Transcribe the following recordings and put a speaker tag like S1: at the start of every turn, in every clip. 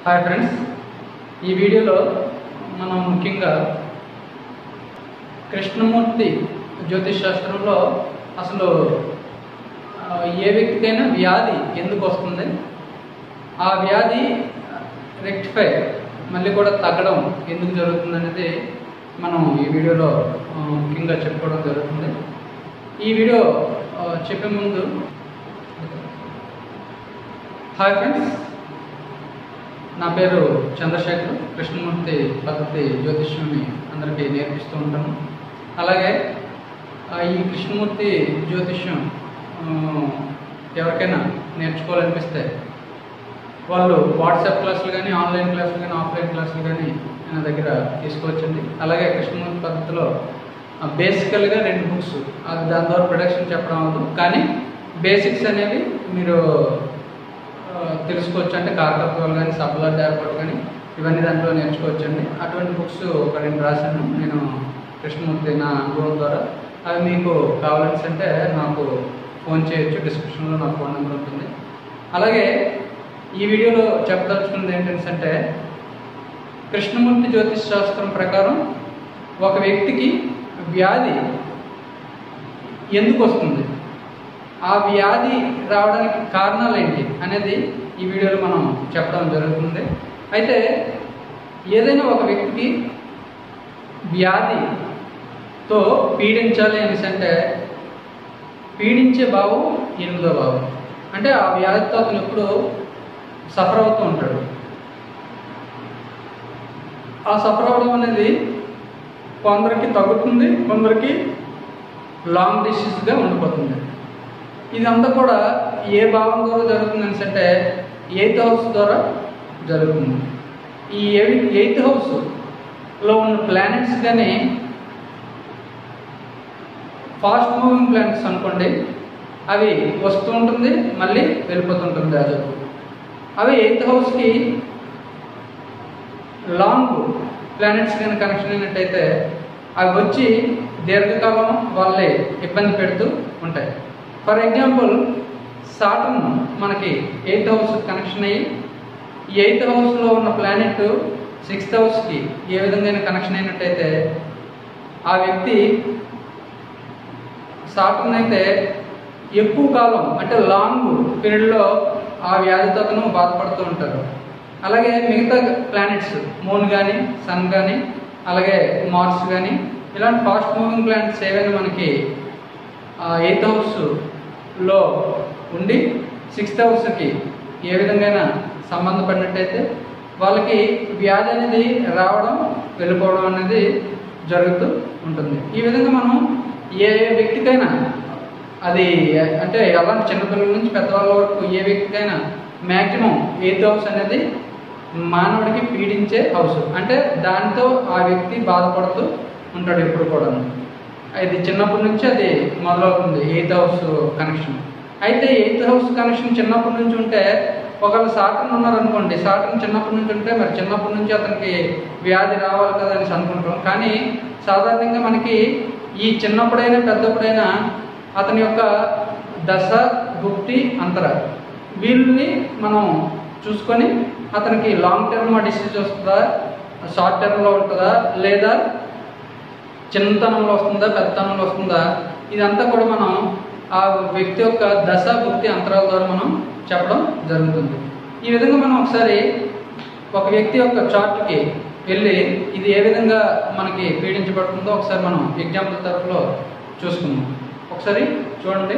S1: hi friends ఈ వీడియోలో మనం ముఖ్యంగా కృష్ణమూర్తి జ్యోతిష్ శాస్త్రంలో అసలు ఆ, ఏ వ్యక్తికైనా వ్యాధి ఎందుకు వస్తుంది ఆ వ్యాధి రెక్టిఫై మళ్ళీ కూడా తగ్గడం ఎందుకు జరుగుతుంది అనేది మనం ఈ వీడియోలో ఆ, ముఖ్యంగా చెప్పుకోవడం జరుగుతుంది ఈ వీడియో ఆ, చెప్పే ముందు హాయ్ ఫ్రెండ్స్ నా పేరు చంద్రశేఖర్ కృష్ణమూర్తి పద్ధతి జ్యోతిష్యాన్ని అందరికీ నేర్పిస్తూ ఉంటాను అలాగే ఆ, ఈ కృష్ణమూర్తి జ్యోతిష్యం ఆ, ఎవరికైనా నేర్చుకోవాలనిపిస్తే వాళ్ళు వాట్సాప్ క్లాసులు కానీ ఆన్లైన్ క్లాసులు కానీ ఆఫ్లైన్ క్లాసులు కానీ నా దగ్గర తీసుకోవచ్చండి అలాగే కృష్ణమూర్తి పద్ధతిలో బేసికల్గా రెండు బుక్స్ అది దాని ద్వారా ప్రొడక్షన్ చెప్పడం అవ్వదు కానీ బేసిక్స్ అనేవి మీరు ఆ, తెలుసుకోవచ్చు అంటే కారకత్వాలు కానీ సబ్బులాంటి ఏర్పాటు కానీ ఇవన్నీ దాంట్లో నేర్చుకోవచ్చండి అటువంటి బుక్స్ ఒక రెండు రాశాను నేను కృష్ణమూర్తి నా అనుభవం ద్వారా అవి మీకు కావాలని అంటే నాకు ఫోన్ చేయొచ్చు డిస్క్రిప్షన్లో నా ఫోన్ నెంబర్ ఉంటుంది అలాగే ఈ వీడియోలో చెప్పదలుచుకున్నది ఏంటంటే కృష్ణమూర్తి జ్యోతిష్ శాస్త్రం ప్రకారం ఒక వ్యక్తికి వ్యాధి ఎందుకు వస్తుంది ఆ వ్యాధి రావడానికి కారణాలు ఏంటి అనేది ఈ వీడియోలో మనం చెప్పడం జరుగుతుంది అయితే ఏదైనా ఒక వ్యక్తికి వ్యాధితో పీడించాలి అనేసి అంటే పీడించే భావం ఎనిమిదో భావం అంటే ఆ వ్యాధితో అతను ఎప్పుడు సఫర్ అవుతూ ఉంటాడు ఆ సఫర్ అవడం అనేది కొందరికి తగ్గుతుంది కొందరికి లాంగ్ డిస్టెన్స్గా ఉండిపోతుంది ఇదంతా కూడా ఏ భావం ద్వారా జరుగుతుంది అనేసి అంటే ఎయిత్ హౌస్ ద్వారా జరుగుతుంది ఈ ఎయిత్ హౌస్లో ఉన్న ప్లానెట్స్ కానీ ఫాస్ట్ మూవింగ్ ప్లానెట్స్ అనుకోండి అవి వస్తూ ఉంటుంది మళ్ళీ వెళ్ళిపోతుంటుంది అది అవి ఎయిత్ హౌస్కి లాంగ్ ప్లానెట్స్ కానీ కనెక్షన్ అయినట్టయితే అవి వచ్చి దీర్ఘకాలం వాళ్ళే ఇబ్బంది పెడుతూ ఉంటాయి ఫర్ ఎగ్జాంపుల్ సాటర్న్ మనకి ఎయిత్ హౌస్ కనెక్షన్ అయ్యి ఈ ఎయిత్ హౌస్లో ఉన్న ప్లానెట్ సిక్స్త్ హౌస్కి ఏ విధంగా కనెక్షన్ అయినట్టయితే ఆ వ్యక్తి సాటర్న్ అయితే ఎక్కువ కాలం అంటే లాంగ్ పీరియడ్లో ఆ వ్యాధితో అతను బాధపడుతూ ఉంటారు అలాగే మిగతా ప్లానెట్స్ మూన్ కానీ సన్ కానీ అలాగే మార్స్ కానీ ఇలాంటి ఫాస్ట్ మూవింగ్ ప్లానెట్స్ ఏవైనా మనకి ఎయిత్ హౌస్లో ఉండి సిక్స్త్ హౌస్కి ఏ విధంగా సంబంధపడినట్టయితే వాళ్ళకి వ్యాధి అనేది రావడం వెళ్ళిపోవడం అనేది జరుగుతూ ఉంటుంది ఈ విధంగా మనం ఏ వ్యక్తికైనా అది అంటే ఎలాంటి చిన్నపిల్లల నుంచి పెద్దవాళ్ళ వరకు ఏ వ్యక్తికైనా మ్యాక్సిమం ఎయిత్ హౌస్ అనేది మానవుడికి పీడించే హౌస్ అంటే దాంతో ఆ వ్యక్తి బాధపడుతూ ఉంటాడు ఎప్పుడు కూడా అది చిన్నప్పటి నుంచి అది మొదలవుతుంది ఎయిత్ హౌస్ కనెక్షన్ అయితే ఎయిత్ హౌస్ కనెక్షన్ చిన్నప్పటి నుంచి ఉంటే ఒకవేళ సాటన్ ఉన్నారనుకోండి సాటన్ చిన్నప్పటి నుంచి ఉంటే మరి చిన్నప్పటి నుంచి అతనికి వ్యాధి రావాలి కదా అనేసి అనుకుంటాం కానీ సాధారణంగా మనకి ఈ చిన్నప్పుడైనా పెద్దప్పుడైనా అతని యొక్క దశ గుప్తి అంతర వీళ్ళని మనం చూసుకొని అతనికి లాంగ్ టర్మ్ డిసీజ్ వస్తుందా షార్ట్ టర్మ్లో ఉంటుందా లేదా చిన్నతనంలో వస్తుందా పెద్దతనంలో వస్తుందా ఇదంతా కూడా మనం ఆ వ్యక్తి యొక్క దశ భుక్తి అంతరాల ద్వారా మనం చెప్పడం జరుగుతుంది ఈ విధంగా మనం ఒకసారి ఒక వ్యక్తి యొక్క చార్ట్కి వెళ్ళి ఇది ఏ విధంగా మనకి పీడించబడుతుందో ఒకసారి మనం ఎగ్జాంపుల్ తరఫులో చూసుకుందాం ఒకసారి చూడండి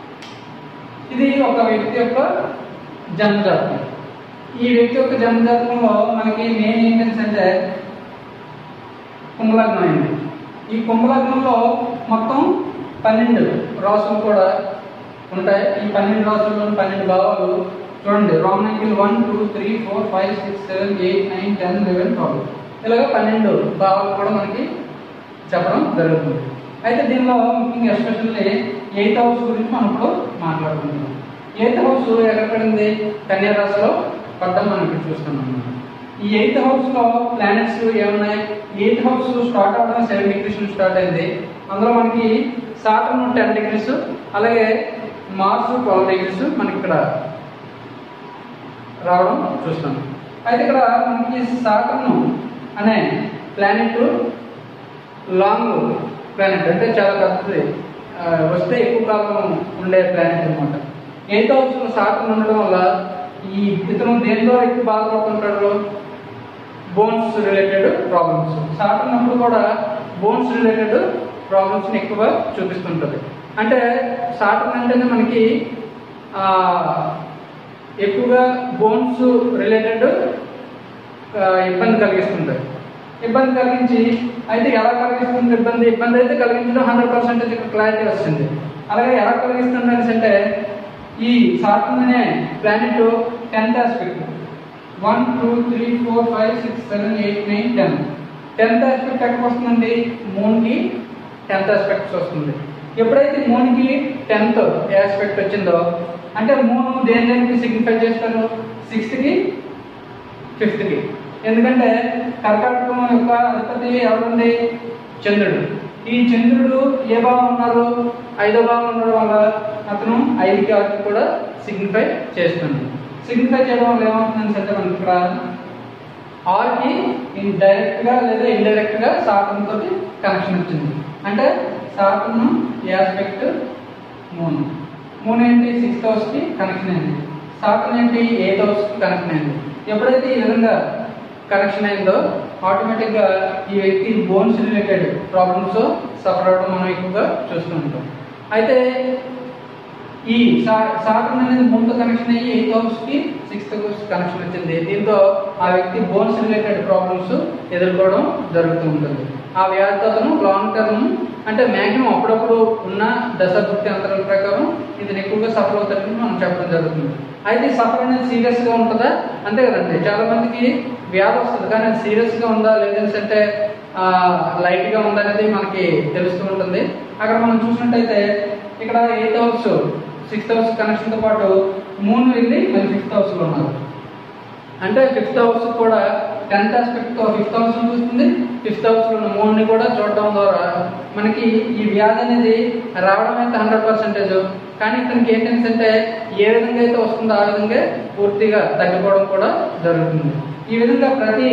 S1: ఇది ఒక వ్యక్తి యొక్క జన్మజాతకం ఈ వ్యక్తి యొక్క జన్మజాతకంలో మనకి మెయిన్ ఏంటంటే కుంభలగ్నం అయింది ఈ కుంభలగ్నంలో మొత్తం పన్నెండు రాసులు కూడా ఉంటాయి ఈ పన్నెండు రాసుల్లో పన్నెండు భావాలు చూడండి wrong angle one two three four five six seven eight nine ten eleven twelve ఇలాగ పన్నెండు భావాలు కూడా మనకి చెప్పడం జరుగుతుంది అయితే దీనిలో ముఖ్యంగా ఎస్పెషల్లీ ఎయిత్ హౌస్ గురించి మనం ఇప్పుడు మాట్లాడుకుంటున్నాం ఎయిత్ హౌస్ ఎక్కడ పడింది కన్యా రాశిలో పడ్డం మనం ఇక్కడ చూస్తున్నాం ఈ ఎయిత్ హౌస్ లో ప్లానెట్స్ ఏమున్నాయి ఎయిత్ హౌస్ స్టార్ట్ అవ్వడం సెవెన్ డిగ్రీస్ నుంచి స్టార్ట్ అయింది అందులో మనకి సాటర్న్ టెన్ డిగ్రీస్ అలాగే మార్స్ ట్వెల్వ్ డిగ్రీస్ మనకి ఇక్కడ రావడం చూస్తాం అయితే ఇక్కడ మనకి సాటర్న్ అనే ప్లానెట్ లాంగ్ ప్లానెట్ అంటే చాలా పెద్దది ఆ, వస్తే ఎక్కువ కాలం ఉండే ప్లానెట్ అనమాట ఎయిత్ హౌస్ సాటర్న్ ఉండడం వల్ల ఈ ఇతను దేంట్లో ఎక్కువ బాధపడుతుంటాడు బోన్స్ రిలేటెడ్ ప్రాబ్లమ్స్ సాటర్న్ అప్పుడు కూడా బోన్స్ రిలేటెడ్ ప్రాబ్లమ్స్ని ఎక్కువ చూపిస్తుంటుంది అంటే సాటర్న్ అంటేనే మనకి ఆ, ఎక్కువగా బోన్స్ రిలేటెడ్ ఇబ్బంది కలిగిస్తుంటాయి ఇబ్బంది కలిగించి అయితే ఎలా కలిగిస్తుంది ఇబ్బంది ఇబ్బంది అయితే కలిగించడం హండ్రెడ్ పర్సెంటేజ్ క్లారిటీ వస్తుంది అలాగే ఎలా కలిగిస్తుంది అనేసి అంటే ఈ సాటర్న్ అనే planet tenth aspect one two three four five six seven eight nine ten tenth aspect ఎక్కడికి వస్తుందండి మూన్కి టెన్త్ ఆస్పెక్ట్స్ వస్తుంది ఎప్పుడైతే మూన్కి టెన్త్ ఆస్పెక్ట్ వచ్చిందో అంటే మూన్ దేని దేనికి సిగ్నిఫై చేస్తారు సిక్స్త్కి ఫిఫ్త్కి ఎందుకంటే కర్కాటకం యొక్క అధిపతి ఎవరుంది చంద్రుడు ఈ చంద్రుడు ఏ భావం ఉన్నారు ఐదో భావం ఉండడం వల్ల అతను ఐదుకి ఆరుకి కూడా సిగ్నిఫై చేస్తుంది సిగ్నిఫై చేయడం వల్ల ఏమవుతుందని అంటే మనకి ఇక్కడ ఆర్కి డైరెక్ట్ గా లేదా ఇండైరెక్ట్ గా సాటర్న్ తోటి కనెక్షన్ వచ్చింది అంటే సాటర్న్ ఆస్పెక్ట్ మూన్ మూన్ ఏంటి సిక్స్త్ హౌస్ కి కనెక్షన్ అయింది సాటర్న్ ఏంటి ఎయిత్ హౌస్ కి కనెక్షన్ అయింది ఎప్పుడైతే ఈ విధంగా కనెక్షన్ అయిందో ఆటోమేటిక్ గా ఈ వ్యక్తి బోన్స్ రిలేటెడ్ ప్రాబ్లమ్స్ సఫర్ అవడం మనం ఎక్కువగా చూస్తూ ఉంటాం అయితే ఈ సాటర్న్ అనేది మూడుతో కనెక్షన్ అయ్యి ఎయిత్ హౌస్ కి సిక్స్త్ హౌస్ కనెక్షన్ వచ్చింది దీంతో ఆ వ్యక్తి బోన్స్ రిలేటెడ్ ప్రాబ్లమ్స్ ఎదుర్కోవడం జరుగుతూ ఉంటుంది ఆ వ్యాధితో అతను లాంగ్ టర్మ్ అంటే మ్యాక్సిమం అప్పుడప్పుడు ఉన్న దశాభుక్తి అంతరాల ప్రకారం ఇది ఎక్కువగా సఫర్ అవుతారని మనం చెప్పడం జరుగుతుంది అయితే సఫర్ అనేది సీరియస్ గా ఉంటుందా అంతే కదండి చాలా మందికి వ్యాధి వస్తుంది కానీ అది సీరియస్ గా ఉందా లేదంటే లైట్ గా ఉందా అనేది మనకి తెలుస్తూ ఉంటుంది అక్కడ మనం చూసినట్టయితే ఇక్కడ eighth house sixth house connection తో పాటు మూడు వెళ్ళి మళ్ళీ ఫిఫ్త్ హౌస్ లో ఉన్నారు అంటే ఫిఫ్త్ హౌస్ కూడా టెన్త్ ఆస్పెక్ట్ తో ఫిఫ్త్ హౌస్ చూస్తుంది ఫిఫ్త్ హౌస్ లో ఉన్న మూడుని కూడా చూడటం ద్వారా మనకి ఈ వ్యాధి అనేది రావడం అయితే హండ్రెడ్ పర్సెంటేజ్ కానీ ఇతనికి ఏంటంటే ఏ విధంగా అయితే వస్తుందో ఆ విధంగా పూర్తిగా తగ్గిపోవడం కూడా జరుగుతుంది ఈ విధంగా ప్రతి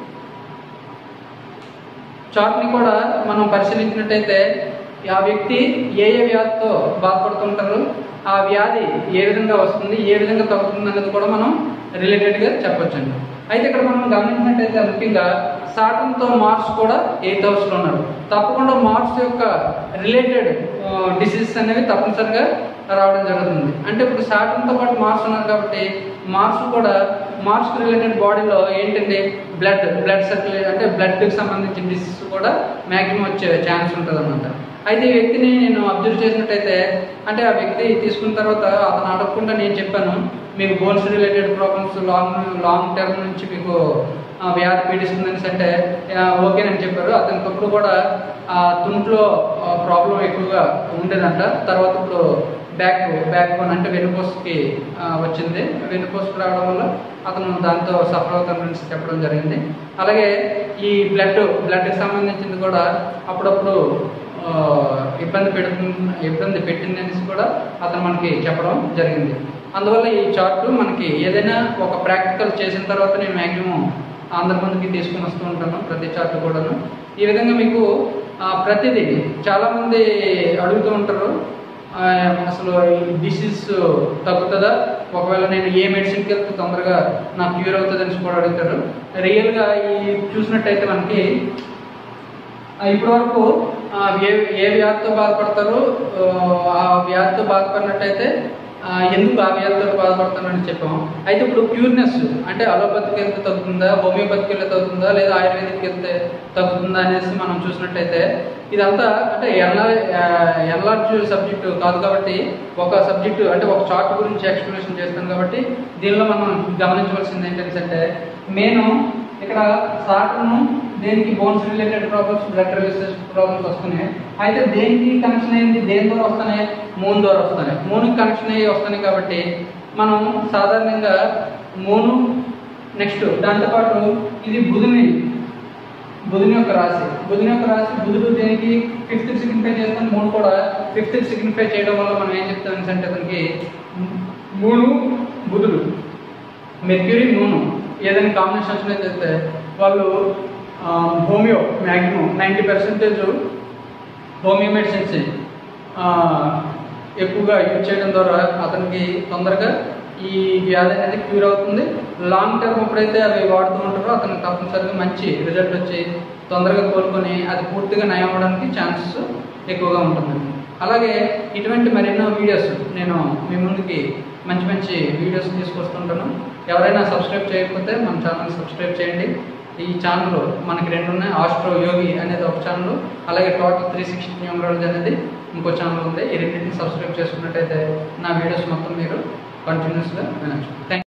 S1: చార్ట్ని కూడా మనం పరిశీలించినట్టయితే ఆ వ్యక్తి ఏ ఏ వ్యాధితో బాధపడుతుంటారు ఆ వ్యాధి ఏ విధంగా వస్తుంది ఏ విధంగా తగ్గుతుంది అనేది కూడా మనం రిలేటెడ్గా చెప్పొచ్చండి అయితే ఇక్కడ మనం గమనించినట్టయితే ముఖ్యంగా సాటన్తో మార్స్ కూడా ఎయిత్ హౌస్లో ఉన్నారు తప్పకుండా మార్స్ యొక్క రిలేటెడ్ డిసీజెస్ అనేవి తప్పనిసరిగా రావడం జరుగుతుంది అంటే ఇప్పుడు సాటన్తో పాటు మార్స్ ఉన్నారు కాబట్టి మార్స్ కూడా మార్స్ రిలేటెడ్ బాడీలో ఏంటంటే బ్లడ్ బ్లడ్ సర్క్యులే అంటే బ్లడ్కి సంబంధించిన డిసీజ్ కూడా మ్యాక్సిమం వచ్చే ఛాన్స్ ఉంటుంది అనమాట అయితే ఈ వ్యక్తిని నేను అబ్జర్వ్ చేసినట్టయితే అంటే ఆ వ్యక్తి తీసుకున్న తర్వాత అతను అడగకుండా నేను చెప్పాను మీకు bones related problems long long term నుంచి మీకు ఆ, వ్యాధి పీడిస్తుందని అంటే ఆ, ఓకేనని చెప్పారు అతనికి అప్పుడు కూడా ఆ తుంట్లో ప్రాబ్లం ఎక్కువగా ఉండేదంట తర్వాత ఇప్పుడు బ్యాక్ బ్యాక్ బోన్ అంటే వెన్నుపూసకి ఆ, వచ్చింది వెన్నుపూసకు రావడం వల్ల అతను దాంతో సఫర్ అవుతానని చెప్పడం జరిగింది అలాగే ఈ బ్లడ్ బ్లడ్కి సంబంధించింది కూడా అప్పుడప్పుడు ఆ, ఇబ్బంది పెడుతుంది ఇబ్బంది పెట్టింది అనేసి కూడా అతను మనకి చెప్పడం జరిగింది అందువల్ల ఈ చార్ట్ మనకి ఏదైనా ఒక ప్రాక్టికల్ చేసిన తర్వాత నేను మ్యాక్సిమం అందరి ముందుకి తీసుకుని వస్తూ ఉంటాను ప్రతి చార్ట్ కూడాను ఈ విధంగా మీకు ఆ, ప్రతిదీ చాలామంది అడుగుతూ ఉంటారు ఆ, అసలు ఈ డిసీజ్ తగ్గుతుందా ఒకవేళ నేను ఏ మెడిసిన్కి వెళ్తే తొందరగా నాకు క్యూర్ అవుతుంది అని కూడా అడుగుతారు రియల్గా ఈ చూసినట్టయితే మనకి ఆ, ఇప్పటి వరకు ఆ, ఏ ఏ వ్యాధితో బాధపడతారో ఆ, ఆ వ్యాధితో బాధపడినట్టయితే ఆ, ఎందుకు ఆ వ్యాధితో బాధపడతానని చెప్పాం అయితే ఇప్పుడు క్యూర్నెస్ అంటే అలోపతికి వెళ్తే తగ్గుతుందా హోమియోపతికి వెళ్తే తగ్గుతుందా లేదా ఆయుర్వేదిక్కి వెళ్తే తగ్గుతుందా అనేసి మనం చూసినట్టయితే ఇదంతా అంటే ఎల్లా ఎల్లార్జ్ సబ్జెక్ట్ కాదు కాబట్టి ఒక సబ్జెక్టు అంటే ఒక చార్ట్ గురించి ఎక్స్ప్లెనేషన్ చేస్తాను కాబట్టి దీనిలో మనం గమనించవలసింది ఏంటంటే నేను ఇక్కడ సాటర్ను దేనికి bones related problems blood related problems వస్తున్నాయి అయితే దేనికి కనెక్షన్ అయింది దేని ద్వారా వస్తున్నాయి మూన్ ద్వారా వస్తున్నాయి మూన్కి కనెక్షన్ అయ్యి వస్తున్నాయి కాబట్టి మనం సాధారణంగా మూను నెక్స్ట్ దాంతోపాటు ఇది బుధుని బుధుని యొక్క రాశి బుధుని యొక్క రాశి బుధుడు దేనికి ఫిఫ్త్ సిగ్నిఫై చేస్తాం మూడు కూడా ఫిఫ్త్ సిగ్నిఫై చేయడం వల్ల మనం ఏం చెప్తాం అంటే అతనికి మూడు బుధుడు మెర్క్యూరీ మూను ఏదైనా కాంబినేషన్ వచ్చినట్లయితే వాళ్ళు ఆ, homeo maximum ninety percentage homeo medicines ఆ, ఎక్కువగా యూజ్ చేయడం ద్వారా అతనికి తొందరగా ఈ వ్యాధి అనేది క్యూర్ అవుతుంది లాంగ్ టర్మ్ ఎప్పుడైతే అవి వాడుతూ ఉంటారో అతనికి తప్పనిసరిగా మంచి రిజల్ట్ వచ్చి తొందరగా కోలుకొని అది పూర్తిగా నయం అవ్వడానికి ఛాన్సెస్ ఎక్కువగా ఉంటుంది అలాగే ఇటువంటి మరెన్నో వీడియోస్ నేను మీ ముందుకి మంచి మంచి వీడియోస్ తీసుకొస్తుంటాను ఎవరైనా సబ్స్క్రైబ్ చేయకపోతే మన ఛానల్ సబ్స్క్రైబ్ చేయండి ఈ ఛానల్ మనకి రెండు ఉన్నాయి ఆస్ట్రో యోగి అనేది ఒక ఛానల్ అలాగే టోటల్ త్రీ సిక్స్టీ న్యూమరాలజీ అనేది ఇంకో ఛానల్ ఉంది ఈ రెండింటిని సబ్స్క్రైబ్ చేసుకున్నట్టయితే నా వీడియోస్ మొత్తం మీరు కంటిన్యూస్గా వినొచ్చు థ్యాంక్